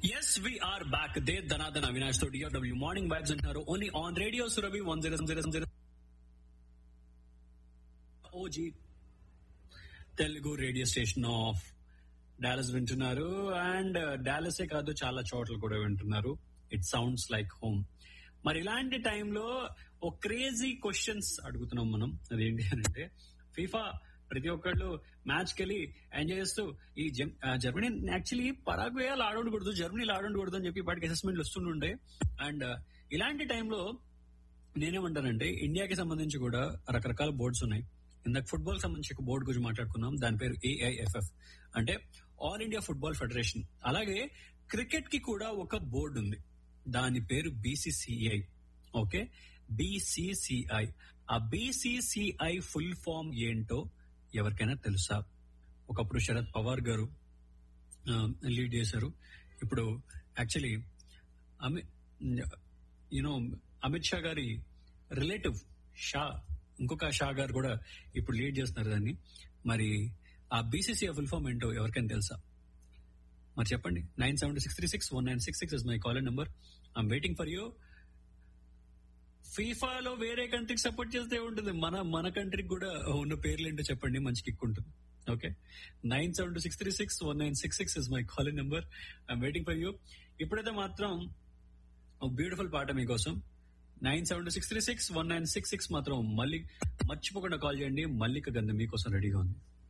yes we are back దే ధనాధన అవినాష్ తో DRW morning vibes అంటున్నారు only on radio Surabhi one zero zero zero OG Telugu radio station of Dallas వింటున్నారు and డాలసే కాదు చాలా చోట్ల కూడా వింటున్నారు ఇట్ సౌండ్స్ లైక్ హోమ్ మరి ఇలాంటి టైంలో ఓ క్రేజీ క్వశ్చన్స్ అడుగుతున్నాం మనం అదేంటి అంటే ఫీఫా ప్రతి ఒక్కళ్ళు మ్యాచ్ కెళ్ళి ఎంజాయ్ చేస్తూ ఈ జమ్- ఆ, జర్మనీ యాక్చువల్లీ పరాగ్వేయాలు ఆడకూడదు జర్మనీలో ఆడకూడదు అని చెప్పి వాటికి అసెస్మెంట్లు వస్తుండే అండ్ ఇలాంటి టైంలో నేనేమంటానంటే ఇండియాకి సంబంధించి కూడా రకరకాల బోర్డ్స్ ఉన్నాయి ఇందాక ఫుట్బాల్ సంబంధించి ఒక బోర్డు గురించి మాట్లాడుకున్నాం దాని పేరు ఏఐఎఫ్ఎఫ్ అంటే ఆల్ ఇండియా ఫుట్బాల్ ఫెడరేషన్ అలాగే క్రికెట్ కి కూడా ఒక బోర్డు ఉంది దాని పేరు బీసీసీఐ ఓకే బీసీసీఐ ఆ బీసీసీఐ ఫుల్ ఫామ్ ఏంటో ఎవరికైనా తెలుసా ఒకప్పుడు శరద్ పవార్ గారు లీడ్ చేశారు ఇప్పుడు యాక్చువల్లీ అమిత్ యూనో అమిత్ షా గారి రిలేటివ్ షా ఇంకొక షా గారు కూడా ఇప్పుడు లీడ్ చేస్తున్నారు దాన్ని మరి ఆ బీసీసీఐ ఫుల్ ఫామ్ ఏంటో ఎవరికైనా తెలుసా మరి చెప్పండి nine seven six three six one nine six six is my call number I'm waiting for you ఫీఫాలో వేరే కంట్రీకి సపోర్ట్ చేస్తే ఉంటుంది మన మన కంట్రీకి కూడా ఉన్న పేర్లు ఏంటో చెప్పండి మంచి కిక్ ఉంటుంది okay nine seven two six three six one nine six six is my call number I'm waiting for you ఇప్పుడైతే మాత్రం ఒక బ్యూటిఫుల్ పాట మీకోసం nine seven two six three six one nine six six మాత్రం మళ్ళీ మర్చిపోకుండా call చేయండి మల్లిక గంధం మీకోసం రెడీగా ఉంది